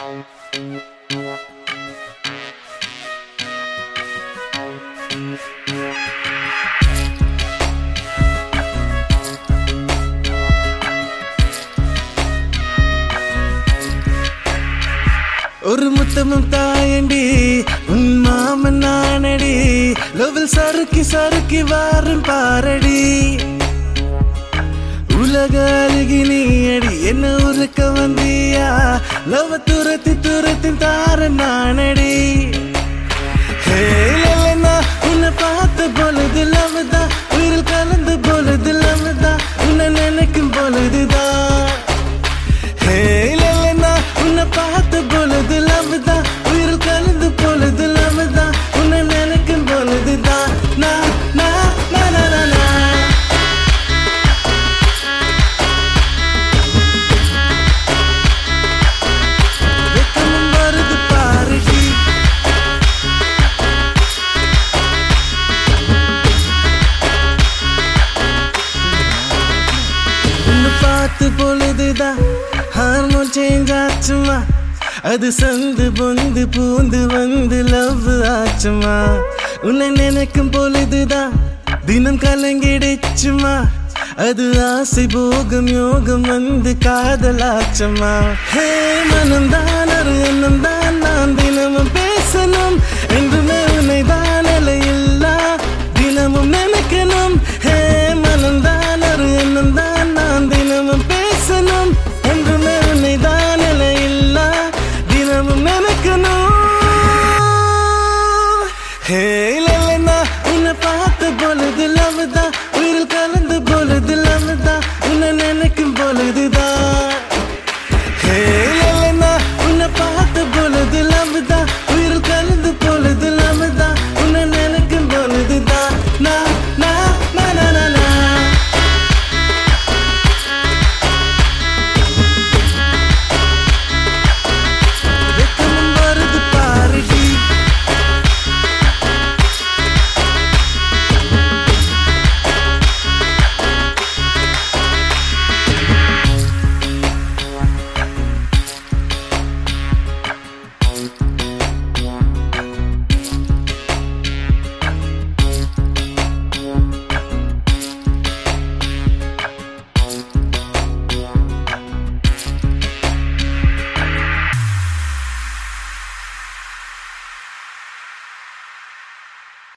ஒரு முத்தமும் தாயண்டி உன் மாமன் நானடி லவில் சறுக்கி சறுக்கி வாரும் பாரடி உலக அழுகி நீ அடி என்ன உருக்க வந்தியா லவ துரத்தி துரத்தி தார நானடி ஹே, லல்லனா, உன்னை பார்த்த பொழுது லவ்தா உயிரில் கலந்த பொழுது லவ்தா உன்னை நினைக்கும் பொழுதுதான் ஹே, லல்லனா, உன்னை பார்த்த பொழுது லவ்தா உயிரில் கலந்த பொழுது லவ்தா உன்னை நினைக்கும் பொழுதுதான் நான் நான் நான் நான் நான் வெக்கமும் வருது பாருடி உன்னை பார்த்து பொழுதுதான் ஹார்மோன் சேஞ்ச் ஆச்சுமா அது சந்து பொந்து பூந்து வந்து லவ் ஆச்சுமா உன்னை நினைக்கும் பொழுதுதான் தினம் கலங்கிடுச்சுமா அது ஆசை போகும் யோகம் வந்து காதலாச்சம்மா ஹே மனம் தான் ஒரு எண்ணம் தான்